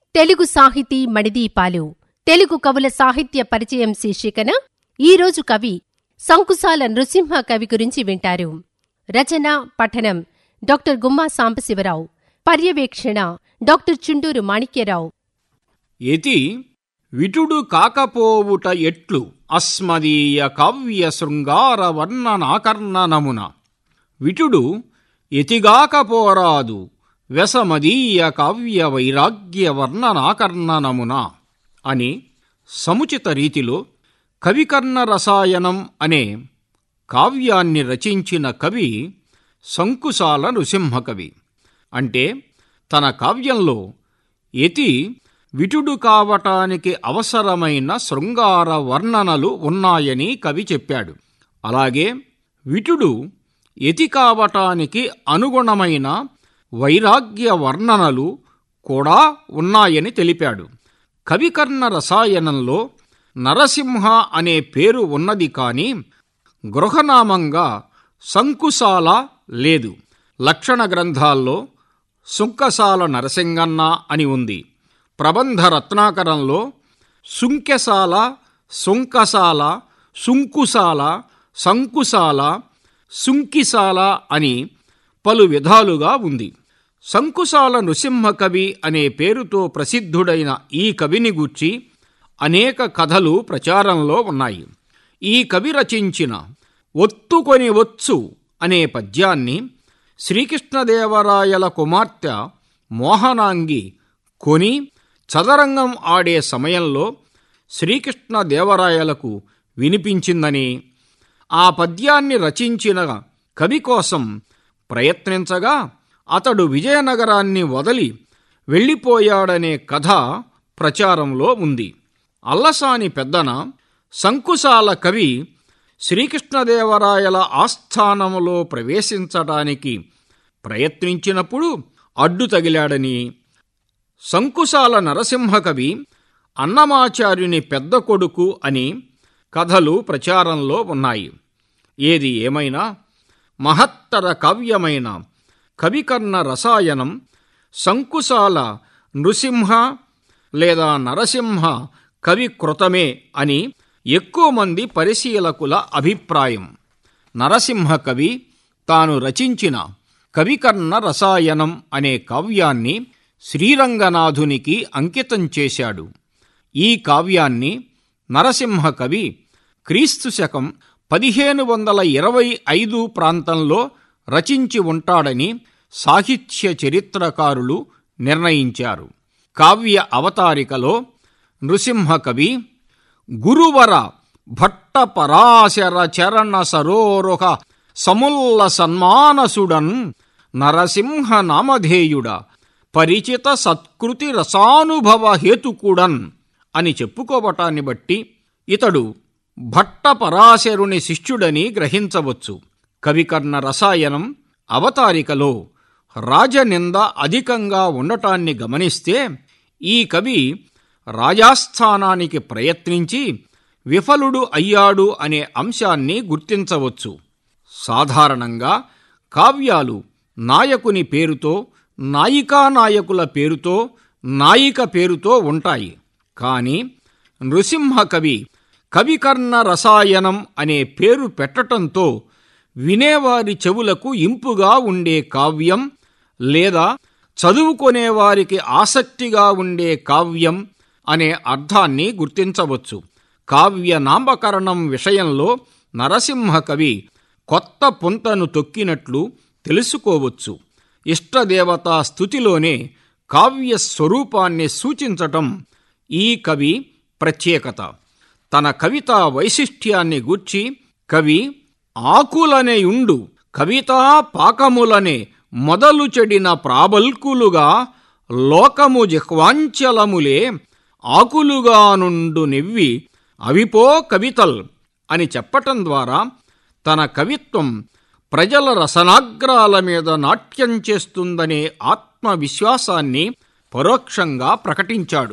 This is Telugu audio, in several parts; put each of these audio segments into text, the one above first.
తెలుగు సాహితీ మణిదీపాలు తెలుగు కవుల సాహిత్య పరిచయం శీర్షికన ఈరోజు కవి సంకుశాల నృసింహ కవి గురించి వింటారు రచన పఠనం డాక్టర్ గుమ్మా సాంబశివరావు పర్యవేక్షణ డాక్టర్ చుండూరు మాణిక్యరావు యతి విటుడు కాకపోవుట ఎట్లు అస్మదీయ కావ్య శృంగార వర్ణనాకర్ణనమున విటుడు యతిగాకపోరాదు వెసమదీయ కావ్య వైరాగ్య వర్ణనాకర్ణనమున అని సముచిత రీతిలో కవికర్ణ రసాయనం అనే కావ్యాన్ని రచించిన కవి సంకుశాల నృసింహకవి అంటే తన కావ్యంలో యతి విటుడు కావటానికి అవసరమైన శృంగార వర్ణనలు ఉన్నాయని కవి చెప్పాడు అలాగే విటుడు యతి కావటానికి అనుగుణమైన వైరాగ్య వర్ణనలు కూడా ఉన్నాయని తెలిపాడు కవికర్ణ రసాయనంలో నరసింహ అనే పేరు ఉన్నది కాని గృహనామంగా సంకుశాల లేదు లక్షణ గ్రంథాల్లో సుంకసాల నరసింగన్న అని ఉంది ప్రబంధ రత్నాకరంలో సుంకెసాల సుంకసాల సుంకుశాల సంకుశాల సుంకిశాల అని పలు విధాలుగా ఉంది సంకుశాల నృసింహ కవి అనే పేరుతో ప్రసిద్ధుడైన ఈ కవిని గూర్చి అనేక కథలు ప్రచారంలో ఉన్నాయి ఈ కవి రచించిన ఒత్తుకొని వచ్చు అనే పద్యాన్ని శ్రీకృష్ణదేవరాయల కుమార్తె మోహనాంగి కొని చదరంగం ఆడే సమయంలో శ్రీకృష్ణదేవరాయలకు వినిపించిందని ఆ పద్యాన్ని రచించిన కవి కోసం ప్రయత్నించగా అతడు విజయనగరాన్ని వదిలి వెళ్ళిపోయాడనే కథ ప్రచారంలో ఉంది అల్లసాని పెద్దన సంకుశాల కవి శ్రీకృష్ణదేవరాయల ఆస్థానములో ప్రవేశించటానికి ప్రయత్నించినప్పుడు అడ్డు తగిలాడని సంకుశాల నరసింహకవి అన్నమాచార్యుని పెద్ద కొడుకు అని కథలు ప్రచారంలో ఉన్నాయి ఏది ఏమైనా మహత్తర కావ్యమైన కవికర్ణ రసాయనం సంకుశాల నృసింహ లేదా నరసింహ కవి కృతమే అని ఎక్కువ మంది పరిశీలకుల అభిప్రాయం నరసింహ కవి తాను రచించిన కవికర్ణ రసాయనం అనే కావ్యాన్ని శ్రీరంగనాథునికి అంకితం చేశాడు ఈ కావ్యాన్ని నరసింహ కవి క్రీస్తు శకం పదిహేను వందల ఇరవై ఐదు ప్రాంతంలో రచించి ఉంటాడని సాహిత్య చరిత్రకారులు నిర్ణయించారు కావ్య అవతారికలో నృసింహ కవి గురువర భట్ట పరాశర చరణ సరోరుహ సముల్ల సన్మానసుడన్ నరసింహ నామధేయుడ పరిచిత సత్కృతి రసానుభవ హేతుకుడన్ అని చెప్పుకోవటాన్ని బట్టి ఇతడు భట్ట పరాశరుని శిష్యుడని గ్రహించవచ్చు కవికర్ణ రసాయనం అవతారికలో రాజనింద అధికంగా ఉండటాన్ని గమనిస్తే ఈ కవి రాజాస్థానానికి ప్రయత్నించి విఫలుడు అయ్యాడు అనే అంశాన్ని గుర్తించవచ్చు సాధారణంగా కావ్యాలు నాయకుని పేరుతో నాయికానాయకుల పేరుతో నాయిక పేరుతో ఉంటాయి కాని నృసింహ కవి కవికర్ణ రసాయనం అనే పేరు పెట్టటంతో వినేవారి చెవులకు ఇంపుగా ఉండే కావ్యం లేదా చదువుకునేవారికి ఆసక్తిగా ఉండే కావ్యం అనే అర్థాన్ని గుర్తించవచ్చు కావ్య నామకరణం విషయంలో నరసింహ కవి కొత్త పుంతను తొక్కినట్లు తెలుసుకోవచ్చు ఇష్టదేవతా స్థుతిలోనే కావ్య స్వరూపాన్ని సూచించటం ఈ కవి ప్రత్యేకత తన కవితా వైశిష్ట్యాన్ని గూర్చి కవి ఆకులనేయుండు కవితా పాకములనే మొదలు చెడిన ప్రాబల్కులుగా లోకము జిహ్వాంచలములే ఆకులుగా నుండు నెవ్వి అవిపో కవితల్ అని చెప్పటం ద్వారా తన కవిత్వం ప్రజల రసనాగ్రాల మీద నాట్యం చేస్తుందనే ఆత్మవిశ్వాసాన్ని పరోక్షంగా ప్రకటించాడు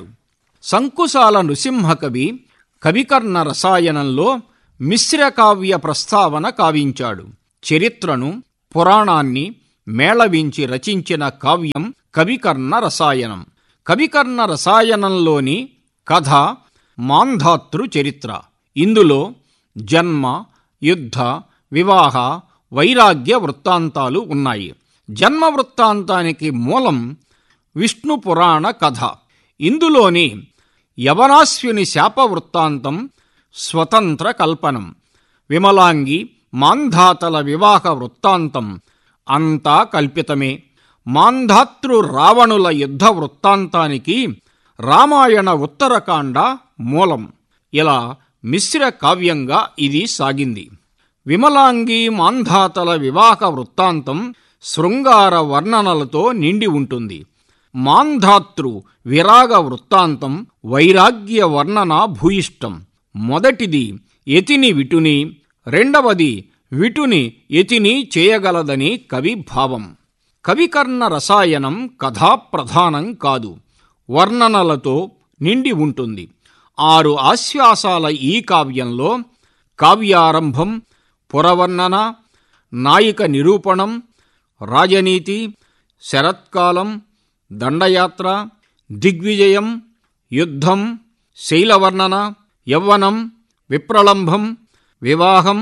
సంకుశాల నృసింహకవి కవికర్ణ రసాయనంలో మిశ్రకావ్య ప్రస్తావన కావించాడు చరిత్రను పురాణాన్ని మేళవించి రచించిన కావ్యం కవికర్ణ రసాయనం కవికర్ణ రసాయనంలోని కథ మాంధాతృ చరిత్ర ఇందులో జన్మ యుద్ధ వివాహ వైరాగ్య వృత్తాంతాలు ఉన్నాయి జన్మ వృత్తాంతానికి మూలం విష్ణు పురాణ కథ ఇందులోని యవనాశ్విని శాప వృత్తాంతం స్వతంత్ర కల్పనం విమలాంగి మాంధాతల వివాహ వృత్తాంతం అంతా కల్పితమే మాంధాతృ రావణుల యుద్ధ వృత్తాంతానికి రామాయణ ఉత్తరకాండ మూలం ఇలా మిశ్ర కావ్యంగా ఇది సాగింది విమలాంగి మాంధాతల వివాహ వృత్తాంతం శృంగార వర్ణనలతో నిండి ఉంటుంది మాంధాతృ విరాగ వృత్తాంతం వైరాగ్య వర్ణన భూయిష్టం మొదటిది యతిని విటుని రెండవది విటుని యతిని చేయగలదని కవి భావం కవికర్ణ రసాయనం కథాప్రధానం కాదు వర్ణనలతో నిండి ఉంటుంది ఆరు ఆశ్వాసాల ఈ కావ్యంలో కావ్యారంభం పురవర్ణన నాయిక నిరూపణం రాజనీతి శరత్కాలం దండయాత్ర దిగ్విజయం యుద్ధం శైలవర్ణన యవ్వనం విప్రలంభం వివాహం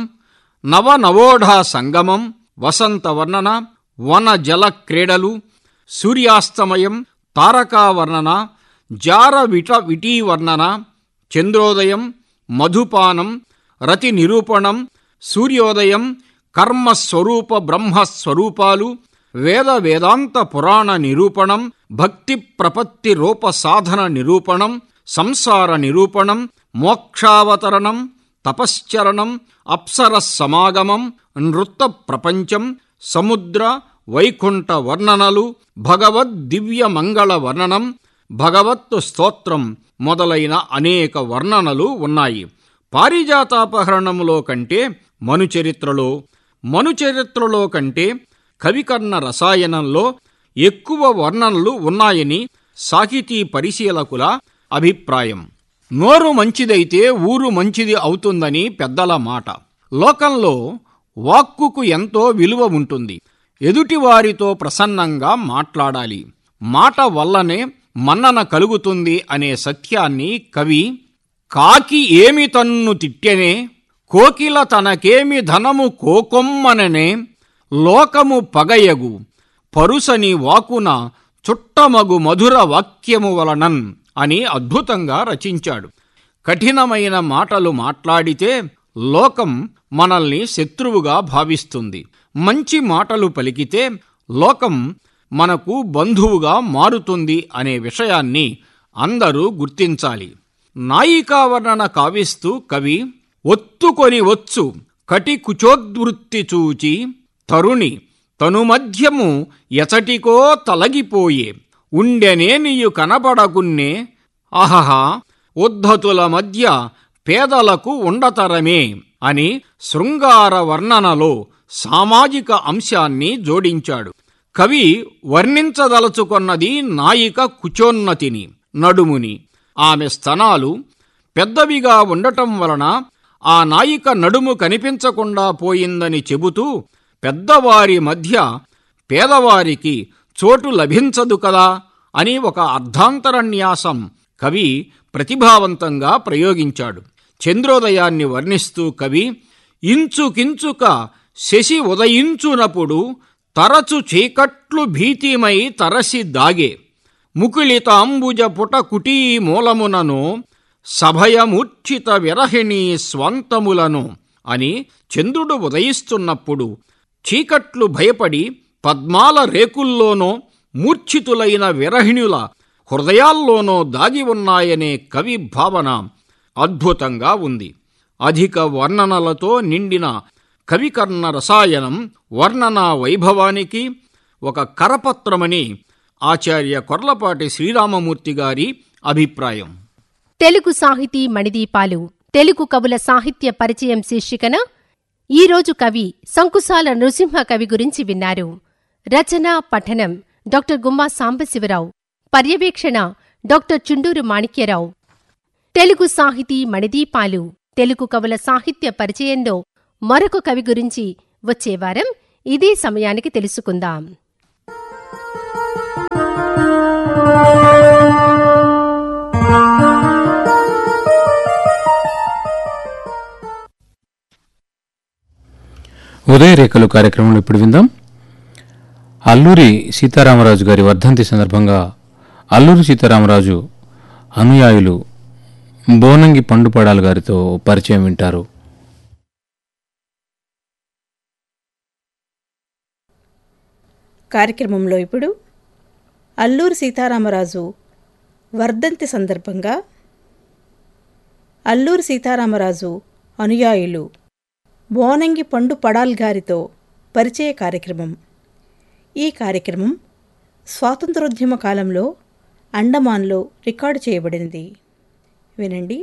నవనవోఢా సంగమం వసంతవర్ణన వన జల క్రీడలు సూర్యాస్తమయం తారకావర్ణన జార విట విటీవర్ణన చంద్రోదయం మధుపానం రతి నిరూపణం సూర్యోదయం కర్మస్వరూప బ్రహ్మస్వరూపాలు వేద వేదాంత పురాణ నిరూపణం భక్తి ప్రపత్తి రూప సాధన నిరూపణం సంసార నిరూపణం మోక్షావతరణం తపశ్చరణం అప్సర సమాగమం నృత్త ప్రపంచం సముద్ర వైకుంఠ వర్ణనలు భగవద్ దివ్య మంగళ వర్ణనం భగవత్ స్తోత్రం మొదలైన అనేక వర్ణనలు ఉన్నాయి పారిజాతాపహరణములో కంటే మనుచరిత్రలో మనుచరిత్రలో కంటే కవికర్ణ రసాయనంలో ఎక్కువ వర్ణనలు ఉన్నాయని సాహితీ పరిశీలకుల అభిప్రాయం నోరు మంచిదైతే ఊరు మంచిది అవుతుందని పెద్దల మాట లోకంలో వాక్కుకు ఎంతో విలువ ఉంటుంది ఎదుటివారితో ప్రసన్నంగా మాట్లాడాలి మాట వల్లనే మన్నన కలుగుతుంది అనే సత్యాన్ని కవి కాకి ఏమి తన్ను తిట్టెనే కోకిల తనకేమి ధనము కోకొమ్మననే లోకము పగయగు పరుసని వాకున చుట్టమగు మధుర వాక్యము వలనన్ అని అద్భుతంగా రచించాడు కఠినమైన మాటలు మాట్లాడితే లోకం మనల్ని శత్రువుగా భావిస్తుంది మంచి మాటలు పలికితే లోకం మనకు బంధువుగా మారుతుంది అనే విషయాన్ని అందరూ గుర్తించాలి నాయికావర్ణన కావిస్తూ కవి ఒత్తుకొని వచ్చు కటి కుచోద్వృత్తి చూచి తరుణి తను మధ్యము ఎచటికో తలగిపోయే ఉండెనేనియు కనబడకున్నే అహహ ఉద్ధతుల మధ్య పేదలకు ఉండతరమే అని శృంగార వర్ణనలో సామాజిక అంశాన్ని జోడించాడు కవి వర్ణించదలుచుకొన్నది నాయిక కుచోన్నతిని నడుముని ఆమె స్తనాలు పెద్దవిగా ఉండటం వలన ఆ నాయిక నడుము కనిపించకుండా పోయిందని చెబుతూ పెద్దవారి మధ్య పేదవారికి చోటు లభించదు కదా అని ఒక అర్ధాంతరన్యాసం కవి ప్రతిభావంతంగా ప్రయోగించాడు చంద్రోదయాన్ని వర్ణిస్తూ కవి ఇంచుకించుక శశి ఉదయించునప్పుడు తరచు చీకట్లు భీతిమై తరసి దాగే ముకుళితాంబుజ పుట కుటీ మూలమునను సభయమూర్ఛిత విరహిణి స్వంతములను అని చంద్రుడు ఉదయిస్తున్నప్పుడు చీకట్లు భయపడి పద్మాల రేకుల్లోనో మూర్ఛితులైన విరహిణుల హృదయాల్లోనో దాగి ఉన్నాయనే కవి భావన అద్భుతంగా ఉంది అధిక వర్ణనలతో నిండిన కవికర్ణ రసాయనం వర్ణనా వైభవానికి ఒక కరపత్రమని ఆచార్య కొర్లపాటి శ్రీరామమూర్తి గారి అభిప్రాయం తెలుగు సాహితీ మణిదీపాలు తెలుగు కవుల సాహిత్య పరిచయం శీర్షికన ఈరోజు కవి సంకుశాల నృసింహ కవి గురించి విన్నారు రచన పఠనం డాక్టర్ గుమ్మా సాంబశివరావు పర్యవేక్షణ డాక్టర్ చుండూరు మాణిక్యరావు తెలుగు సాహితీ మణిదీపాలు తెలుగు కవుల సాహిత్య పరిచయంలో మరొక కవి గురించి వచ్చే వారం ఇదే సమయానికి తెలుసుకుందాం హృదయ రేఖలు కార్యక్రమంలో ఇప్పుడు విందాం అల్లూరి సీతారామరాజు గారి వర్ధంతి సందర్భంగా అల్లూరి సీతారామరాజు అనుయాయులు బోనంగి పండుపడాల గారితో పరిచయం వింటారు కార్యక్రమంలో ఇప్పుడు అల్లూరి సీతారామరాజు వర్ధంతి సందర్భంగా అల్లూరి సీతారామరాజు అనుయాయులు బోనంగి పండు పడాల్ గారితో పరిచయ కార్యక్రమం ఈ కార్యక్రమం స్వాతంత్రోద్యమ కాలంలో అండమాన్లో రికార్డు చేయబడినది వినండి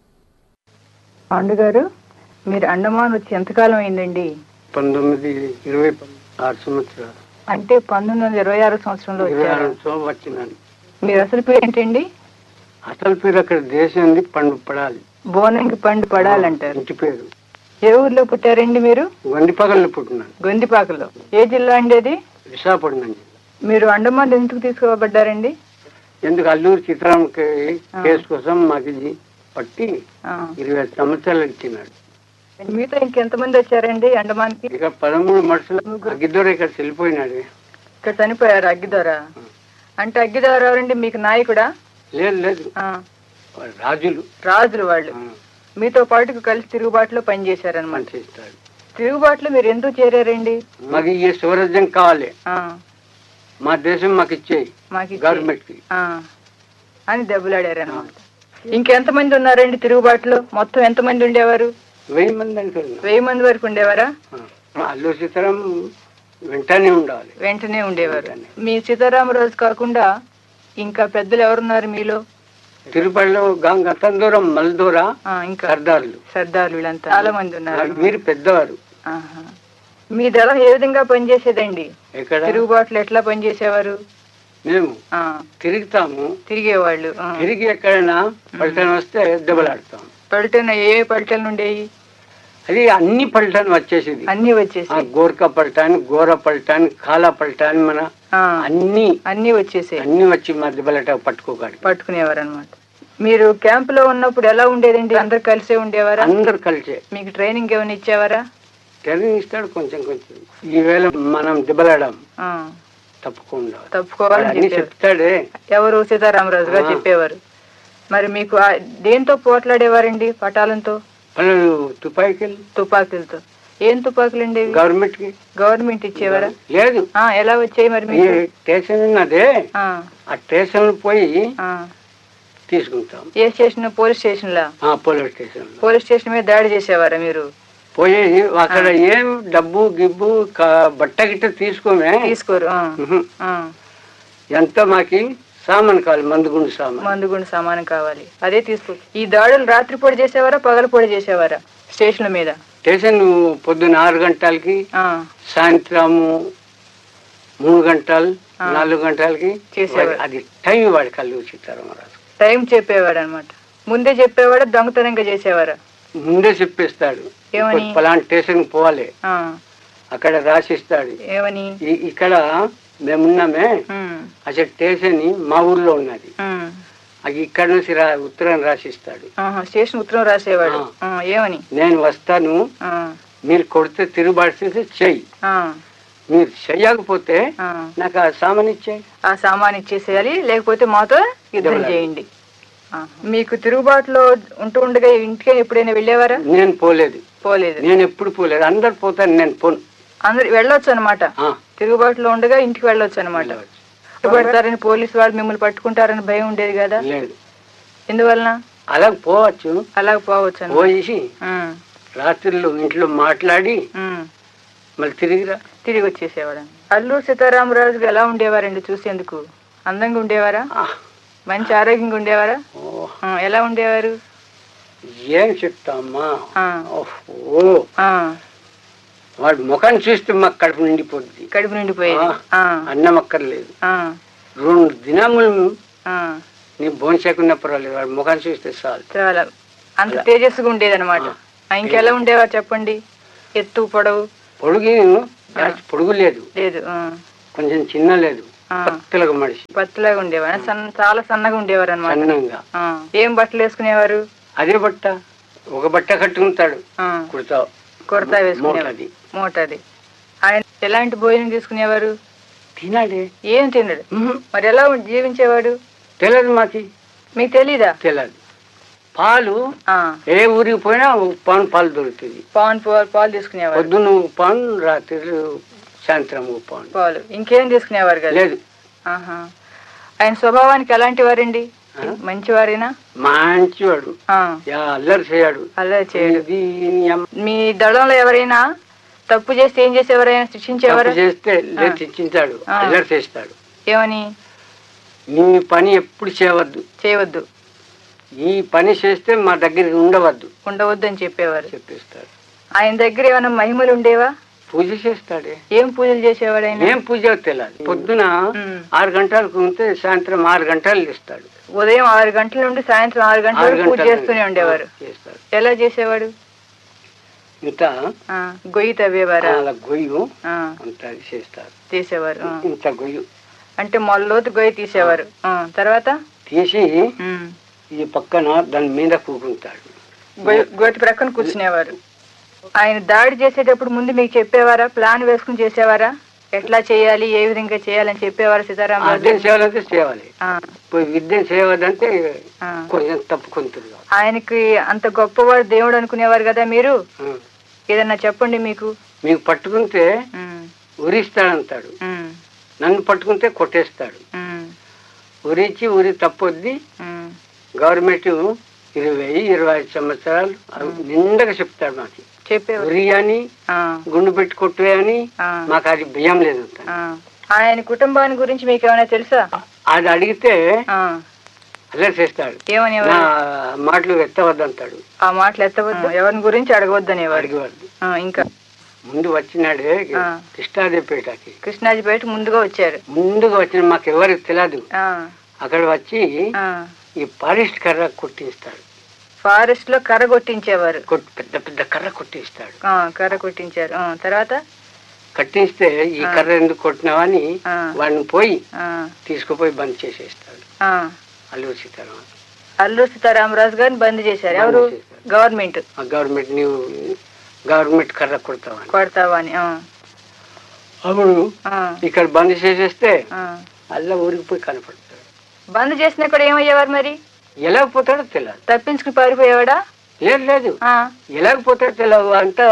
పాండుగారు మీరు అండమాన్ వచ్చి ఎంతకాలం అయిందండి పంతొమ్మిది ఇరవై ఆరు సంవత్సరాలు అంటే పంతొమ్మిది వందల ఇరవై ఆరు సంవత్సరంలో ఇరవై వచ్చారు ఆరు సంవత్సరం వచ్చినాను మీరు అసలు పేరు ఏంటండి అసలు పేరు అక్కడ దేశం పండు పడాలి బోనంకి పండు పడాలంటారు ఇంటి పేరు ఏ ఊర్లో పుట్టారండి మీరు వండి పగళ్ళు పుట్టినాను గొందిపాకలో ఏ జిల్లా అండి అది విశాఖపట్నం జిల్లా మీరు అండమాన్ ఎందుకు తీసుకోబడ్డారండి ఎందుకు అల్లూరు చిత్రం కేసు కోసం మాకు ఇది పట్టి ఆ. ఇరవై ఐదు సంవత్సరాలు ఇచ్చినాడు మీతో ఇంకెంతమంది వచ్చారండి అండమాన్కి ఇక పదమూడు మనుషులు అగ్గిద్దరు ఇక్కడ వెళ్ళిపోయినాడు ఇక్కడ చనిపోయారు అగ్గిదొర అంటే అగ్గిదొర ఎవరండి మీకు నాయకుడా లేదు లేదు ఆ. వాళ్ళు రాజులు రాజులు వాళ్ళు ఆ, మీతో పాటు కలిసి తిరుగుబాటులో పనిచేశారనమాట పనిచేస్తాడు తిరుగుబాటులో మీరు ఎందుకు చేరారండి మాకు ఈ స్వరాజ్యం కావాలి ఆ, మా దేశం మాకు ఇచ్చేయి మాకు ఇచ్చే- గవర్నమెంట్ కి ఆ, అని దెబ్బలాడారనమాట ఇంకెంతమంది ఉన్నారండి తిరుగుబాటులో మొత్తం ఎంతమంది ఉండేవారు వెయ్యి మంది అనుకున్నాం వెయ్యి మంది వరకు ఉండేవారా అల్లూరు సీతారాం వెంటనే ఉండాలి వెంటనే ఉండేవారు మీ సీతారామరాజు కాకుండా ఇంకా పెద్దలు ఎవరున్నారు మీలో తిరుపతిలో గంగ దూరం మల్దూర ఆ, ఇంకా సర్దార్లు సర్దార్లు వీళ్ళంతా చాలా మంది ఉన్నారు వీరు పెద్దవారు ఆహా. మీ దళం ఏ విధంగా పనిచేసేదండి ఎక్కడ తిరుగుబాటులో ఎట్లా పనిచేసేవారు మేము ఆ, తిరుగుతాము తిరిగేవాళ్ళు ఆ. తిరిగి ఎక్కడైనా పల్టన్ వస్తే దెబ్బలాడతాం పల్టన ఏ పల్టలు ఉండేవి అది అన్ని పల్టన్ వచ్చేసింది అన్ని ఆ వచ్చేసి గోర్ఖా పల్టాన్ గోర పల్టాన్ కాలా పల్టాన్ మన అన్ని అన్ని వచ్చేసాయి అన్ని వచ్చి మా దెబ్బలాట పట్టుకోగాడు పట్టుకునేవారు అనమాట మీరు క్యాంప్ లో ఉన్నప్పుడు ఎలా ఉండేదండి అందరు కలిసే ఉండేవారా అందరు కలిసే మీకు ట్రైనింగ్ ఏమైనా ఇచ్చేవారా ట్రైనింగ్ ఇస్తాడు కొంచెం కొంచెం ఈవేళ మనం దెబ్బలాడాం ఆ, తప్పకుండా తప్పుకోవాలని అన్ని చెప్పేవారు చెప్తాడే ఎవరు సీతారామరాజు గారు ఆ. చెప్పేవారు మరి మీకు ఆ- దేంతో పోట్లాడేవారండి పటాలంతో వాళ్ళు తుపాయికి తుపాకులతో ఏం తుపాకులు ఉండేవి గవర్నమెంట్ కి గవర్నమెంట్ ఇచ్చేవారా లేదు ఆ, ఎలా వచ్చాయి మరి ఈ మీకు స్టేషన్ ఉన్నదే ఆ, ఆ స్టేషన్ పోయి ఆ. తీసుకుంటాం ఏ స్టేషన్ పోలీస్ స్టేషన్ లా ఆ పోలీస్ స్టేషన్ లో పోలీస్ స్టేషన్ మీద దాడి చేసేవారా మీరు పోయి అక్కడ ఏం డబ్బు గిబ్బు క- బట్ట గిట్ట తీసుకోమే తీసుకోరు ఆ, ఉహు. ఆ. ఎంత మాకి సామాన్ కావాలి మందుగుండు సామాన్ మందుగుండు సామానం కావాలి అదే తీసుకో ఈ దాడులు రాత్రిపూట చేసేవారా పగలపూట చేసేవారా స్టేషన్ల మీద స్టేషన్ పొద్దున్న ఆరు గంటలకి ఆ, సాయంత్రము మూడు గంటలు నాలుగు గంటలకి చేసేవారు. వాడి- అది టైం వాడి కళ్ళు సీతారామరాజు టైం చెప్పేవాడు అనమాట ముందే చెప్పేవాడా దొంగతనంగా చేసేవారా ముందే చెప్పేస్తాడు ఏమని? పలానా స్టేషన్ పోవాలి ఆ, అక్కడ రాసిస్తాడు ఏమని ఈ- ఇక్కడ మేమున్నామే ఉమ్, అసలు స్టేషన్ మా ఊర్లో ఉన్నది ఉమ్. అది ఇక్కడ నుంచి రా ఉత్తరం రాసిస్తాడు ఆహా, స్టేషన్ ఉత్తరం రాసేవాడు ఆ, ఏమని నేను వస్తాను ఆ, మీరు కొడితే తిరుగుబాటు చెయ్యి ఆ, మీరు చెయ్యకపోతే ఆ. నాకు ఆ సామాన్ ఇచ్చేయి ఆ సామాన్ ఇచ్చేసేయాలి లేకపోతే మాతో యుద్ధం దెబ్బలాట. చేయండి ఆ, మీకు తిరుగుబాటులో ఉంటూ ఉండగా ఇంటికి ఎప్పుడైనా వెళ్ళేవారా నేను పోలేదు పోలేదు నేను ఎప్పుడు పోలేదు అందరు పోతాను నేను పోను అందరు వెళ్ళొచ్చు అనమాట ఆ, తిరుగుబాటులో ఉండగా ఇంటికి వెళ్ళొచ్చు అనమాట వెళ్ళవచ్చు. పడతారని పోలీసు వాళ్ళు మిమ్మల్ని పట్టుకుంటారని భయం ఉండేది కదా లేదు ఎందువలన అలా పోవచ్చు అలా పోవచ్చు అన్నమాట. పోయి ఉమ్, రాత్రిలో ఇంట్లో మాట్లాడి ఉమ్. మళ్ళీ తిరిగిరా తిరిగి వచ్చేసేవాడు అల్లూరు సీతారామరాజు ఎలా ఉండేవారండి చూసేందుకు అందంగా ఉండేవారా ఆ, మంచి ఆరోగ్యంగా ఉండేవారా ఓ, ఆ, ఎలా ఉండేవారు ఏం చెప్తామ్మా ఆ, ఓహో ఆ, వాడి ముఖాన్ని చూస్తే మాకు కడుపు నిండిపోద్ది కడుపు నిండిపోయేది ఆ. ఆ, అన్నం అక్కర్లేదు ఆ, రెండు దినములు ఆ. నీ భోంచేకున్నా పర్వాలేదు వాడి ముఖాన్ని చూస్తే చాలు చాలా అంత తేజస్సుగా ఉండేది అనమాట ఇంకెలా ఉండేవారు చెప్పండి ఎత్తు పొడవు పొడుగు పొడుగు లేదు లేదు ఆ, కొంచెం చిన్న లేదు ఆ. పత్తులకు మనిషి పత్తిలాగా ఉండేవారు సన్న చాలా సన్నగా ఉండేవారు అనమాట సన్నంగా ఏం బట్టలు వేసుకునేవారు అదే బట్ట ఒక బట్ట కట్టుకుంటాడు ఆ, కుడతావు కుర్తా వేసుకునేవారు మోటది. మూటది ఆయన ఎలాంటి భోజనం తీసుకునేవారు తినాడే ఏం తినడు ఉహు. మరి ఎలా జీవించేవాడు తెలియదు మాకి మీకు తెలీదా తెలియదు పాలు ఆ, ఏ ఊరికి పోయినా పాన్ పాలు దొరుకుతుంది పాన్ పాలు పాలు తీసుకునేవారు పొద్దున్న పాన్ రాత్రి సాయంత్రం పాన్ పాలు ఇంకేం తీసుకునేవారు కదా లేదు ఆహా. ఆయన స్వభావానికి ఎలాంటి వారండి మంచివారేనా మంచివాడు ఆ, యా అల్లరి చేయడు అలా చేయడు ఇది ఎం- మీ దళంలో ఎవరైనా తప్పు చేస్తే ఏం చేసేవారైనా శిక్షించేవారు తప్పు చేస్తే లేదు తెచ్చించాడు ఆ. అల్లరి చేస్తాడు ఏమని నీ పని ఎప్పుడు చేయవద్దు చేయవద్దు ఈ పని చేస్తే మా దగ్గర ఉండవద్దు ఉండవద్దు అని చెప్పేవారు చెప్పిస్తాడు ఆయన దగ్గర ఏమైనా మహిమలు ఉండేవా పూజ చేస్తాడే ఏం పూజలు చేసేవాడు ఆయన ఏం పూజ తెలియదు పొద్దున ఉమ్. ఆరు గంటలకు ఉంటే సాయంత్రం ఆరు గంటలు ఇస్తాడు ఉదయం ఆరు గంటల నుండి సాయంత్రం ఆరు గంటల ఆరు వరకు పూజ గంటలు చేస్తూనే ఉండేవారు చేస్తాడు ఎలా చేసేవాడు ఇంత ఆ, గొయ్యి తవ్వేవారా అలా గొయ్యి ఆ, అంత చేస్తారు తీసేవారు ఆ. ఇంత గొయ్యి అంటే మొల్లలోతు గొయ్యి తీసేవారు ఆ, తర్వాత తీసి ఉమ్. ఈ పక్కన దాని మీద కూకుంటాడు గొయ్యి గోతి ప్రక్కన కూర్చునేవారు ఆయన దాడి చేసేటప్పుడు ముందు మీకు చెప్పేవారా ప్లాన్ వేసుకుని చేసేవారా ఎట్లా చేయాలి ఏ విధంగా చేయాలని చెప్పేవారా సీతారామరాజు అర్థం చేయాలంటే చేయాలి ఆ, పోయి విద్యం చేయవద్దంటే ఆ. కొంచెం తప్పుకుంటుంది ఆయనకి అంత గొప్పవాడు దేవుడు అనుకునేవారు కదా మీరు ఆ. ఏదన్నా చెప్పండి మీకు మీకు పట్టుకుంటే ఉమ్, ఉరిస్తాడంటాడు ఉమ్, నన్ను పట్టుకుంటే కొట్టేస్తాడు ఉమ్, ఉరించి ఉరి తప్పొద్ది ఉమ్. గవర్నమెంట్ ఇరవై ఇరవై ఐదు సంవత్సరాలు అవి నిండగా చెప్తాడు మాకు చెప్పేవారు ఉరి అని ఆ, గుండు పెట్టి కొట్టువే అని ఆ, మాకు అది భయం లేదు అంటాడు. ఆ. ఆయన కుటుంబాన్ని గురించి మీకు ఏమైనా తెలుసా అది అడిగితే ఆ, అల్లరి చేస్తాడు ఏమని నా మాటలు ఎత్తవద్దంటాడు ఆ మాటలు ఎత్తవద్దు ఎవరిని గురించి అడగవద్దు అనేవారు అడిగేవాడు ఆ, ఇంకా ముందు వచ్చినాడే ఆ. కృష్ణాదేవిపేటకి కృష్ణాజీపేట ముందుగా వచ్చారు ముందుగా వచ్చిన మాకు ఎవరికి తెలియదు ఆ, అక్కడ వచ్చి ఆ. ఈ ఫారెస్ట్ కర్ర కొట్టిస్తాడు ఫారెస్ట్ లో కర్ర కొట్టించేవారు కొట్- పెద్ద పెద్ద కర్ర కొట్టిస్తాడు ఆ, కర్ర కొట్టించారు ఆ, తర్వాత కట్టిస్తే ఈ కర్ర ఎందుకు కొట్టినావని ఆ. వాడిని పోయి ఆ, తీసుకుపోయి బంద్ చేసేస్తాడు ఆ. అల్లూరు సీతారామ అల్లూరు సీతారామరాజు గారిని బంద్ చేశారు ఎవరు బంద్ చేశారు. గవర్నమెంట్ ఆ గవర్నమెంట్ నీవు గవర్నమెంట్ కర్ర కొడతావని కొడతావా అని ఆ, అప్పుడు ఆ, ఇక్కడ బంద్ చేసేస్తే ఆ. అల్ల ఊరికి పోయి కనపడతాడు బంద్ చేసినా కూడా ఏమయ్యేవారు మరి ఎలా పోతాడో తెలియదు తప్పించుకుని పారిపోయేవాడా లేదు లేదు ఆ, ఎలాగ పోతాడో తెలియదు అంతా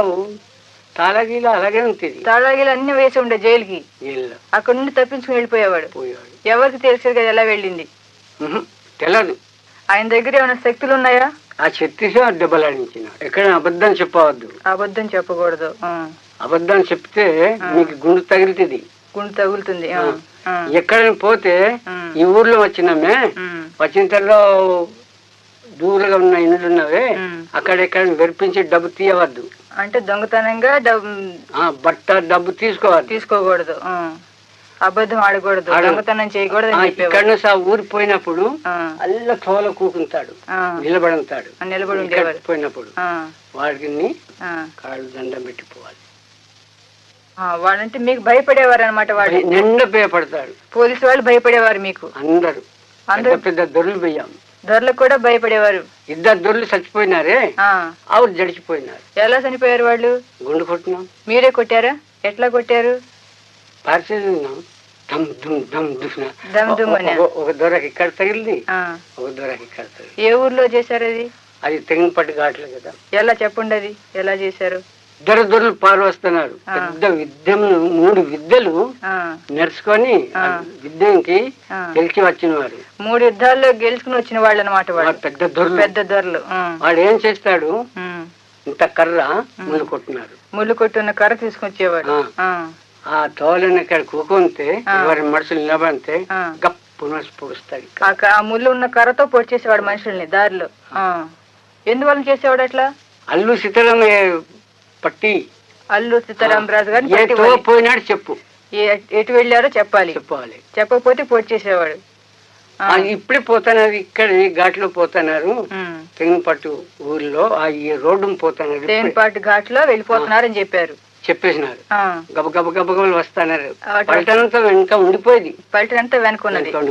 తాళగీల అలాగే ఉంటుంది తాళాగీలు అన్ని వేసి ఉండే జైలుకి ఇల్లు అక్కడ నుండి తప్పించుకుని వెళ్ళిపోయేవాడు పోయాడు ఎవరికి తెలిసేది కదా ఎలా వెళ్ళింది ఉహు, తెలియదు ఆయన దగ్గర ఏమైనా శక్తులు ఉన్నాయా ఆ ఛత్తీస్ దెబ్బలాడించిన ఎక్కడ అబద్ధం చెప్పవద్దు అబద్ధం చెప్పకూడదు ఆ, అబద్ధం చెప్తే మీకు గుండు తగులుతుంది గుండు తగులుతుంది ఆ, ఆ, ఎక్కడైనా పోతే ఉమ్, ఈ ఊర్లో వచ్చినామే ఉమ్, వచ్చిన తర్వాత దూరంగా ఉన్న ఇండ్లు ఉన్నవే ఉమ్. అక్కడెక్కడ వెరిపించి డబ్బు తీయవద్దు అంటే దొంగతనంగా డబ్బు ఆ బట్ట డబ్బు తీసుకోవద్దు తీసుకోకూడదు ఆ, అబద్ధం ఆడకూడదు ఆడ- దొంగతనం చేయకూడదు ఆ, అని ఇక్కడ చెప్పేవారు నుంచి ఆ ఊరి పోయినప్పుడు ఆ, అల్ల తోల కూకుంటాడు ఆ, నిలబడంతాడు నిలబడి ఇక్కడ ఉండేవారు పోయినప్పుడు ఆ, వాడిని ఆ, కాళ్ళు దండం పెట్టిపోవాలి ఆ, వాళ్ళంటే మీకు భయపడేవారు అనమాట వాళ్ళు నిండా భయపడతాడు పోలీసు వాళ్ళు భయపడేవారు మీకు అందరు అందరూ పెద్ద పెద్ద దొరలు పోయాం దొరలకు కూడా భయపడేవారు ఇద్దరు దొరలు చచ్చిపోయినారే ఆ, ఆవిడ జడిచిపోయినారు ఎలా చనిపోయారు వాళ్ళు గుండు కొట్టినాం మీరే కొట్టారా ఎట్లా కొట్టారు పార్సల్ ఉన్నాం దమ్ దుమ్ దమ్ దుమ్న దమ్ దుమ్ అనా? ఒక- ఒక దొరకి ఇక్కడ తగిలింది ఆ, ఒక దొరకి ఇక్కడ తగిలింది ఏ ఊర్లో చేశారు అది అది తెగిన పట్టు కావట్లే కదా ఎలా చెప్పండి అది ఎలా చేశారు ఇద్దరు దొరలు పాలు వస్తున్నారు పెద్ద విద్యను మూడు విద్యలు ఆ, నేర్చుకొని ఆ విద్యకి ఆ. గెలిచి వచ్చిన వారు మూడు యుద్ధాల్లో గెలుచుకుని వచ్చిన వాళ్ళు అనమాట వాళ్ళు వాడు పెద్ద దొరలు పెద్ద దొరలు ఆ, వాడు ఏం చేస్తాడు ఉమ్. ఇంత కర్ర ముందు కొట్టినారు ముళ్ళు కొట్టున్న కర్ర తీసుకొచ్చేవాడు ఆ. ఆ, ఆ తోలని ఇక్కడ కూకుంటే ఎవరి మనుషులు నిలబడితే ఆ. గప్పు నడిచి పొడుస్తాడు ఆ క- ఆ ముళ్ళు ఉన్న కర్రతో పొడిచేసేవాడు మనుషుల్ని దారిలో ఆ. ఎందువల్ల చేసేవాడు అట్లా అల్లు సీతారామ పట్టి అల్లు సీతారామరాజు గారిని ఏ పట్టి తో వాళ్ళు పోయినాడు చెప్పు ఏ- ఎటు వెళ్ళారో చెప్పాలి చెప్పాలి చెప్పకపోతే పొడిచేసేవాడు ఆ, ఆ, ఇప్పుడే పోతున్నారు ఇక్కడ ఈ ఘాట్లో పోతున్నారు ఉమ్. తెంగపట్టు ఊర్లో ఆ ఈ రోడ్డు పోతున్నారు ఇప్పుడే తేన్పాటి ఘాట్లో వెళ్ళిపోతున్నారని చెప్పారు చెప్పేసినారు ఆ, గబ గబ గబ గబలు వస్తున్నారు అటు- పట్టణంతో ఇంకా ఉండిపోయేది పల్టనంతా వెనుకున్నది ఇంకా